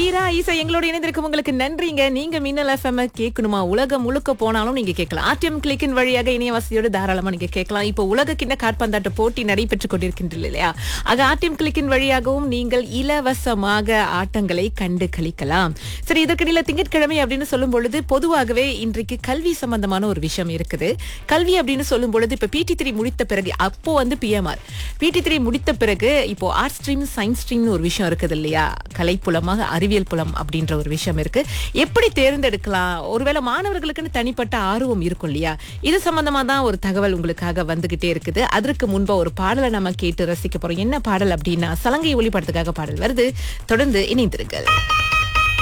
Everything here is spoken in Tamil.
மீரா ஈசா எங்களோட இணைந்திருக்கும் உங்களுக்கு நன்றிங்க நீங்க மின்னல் எஃப்எம் கேட்கணுமா உலகம் முழுக்க போனாலும் நீங்க கேட்கலாம் ஆர்டிஎம் கிளிக்கின் வழியாக இணைய வசதியோடு தாராளமா நீங்க கேட்கலாம் இப்போ உலக கிண்ண காற்பந்தாட்ட போட்டி நடைபெற்றுக் கொண்டிருக்கின்றது இல்லையா ஆக ஆர்டிஎம் கிளிக்கின் வழியாகவும் நீங்கள் இலவசமாக ஆட்டங்களை கண்டு கழிக்கலாம் சரி இதற்கிடையில திங்கட்கிழமை அப்படின்னு சொல்லும் பொழுது பொதுவாகவே இன்றைக்கு கல்வி சம்பந்தமான ஒரு விஷயம் இருக்குது கல்வி அப்படின்னு சொல்லும் பொழுது இப்ப பிடி த்ரீ முடித்த பிறகு அப்போ வந்து பிஎம்ஆர் பிடி த்ரீ முடித்த பிறகு இப்போ ஆர்ட் ஸ்ட்ரீம் சயின்ஸ் ஸ்ட்ரீம்னு ஒரு விஷயம் இருக்குது இல்லையா கலைப்புலமாக அறிவியல் புலம் அப்படின்ற ஒரு விஷயம் இருக்கு எப்படி தேர்ந்தெடுக்கலாம் ஒருவேளை மாணவர்களுக்குன்னு தனிப்பட்ட ஆர்வம் இருக்கும் இல்லையா இது சம்பந்தமா தான் ஒரு தகவல் உங்களுக்காக வந்துகிட்டே இருக்குது அதற்கு முன்பா ஒரு பாடலை நம்ம கேட்டு ரசிக்க போறோம் என்ன பாடல் அப்படின்னா சலங்கை ஒளிப்படத்துக்காக பாடல் வருது தொடர்ந்து இணைந்திருங்கள்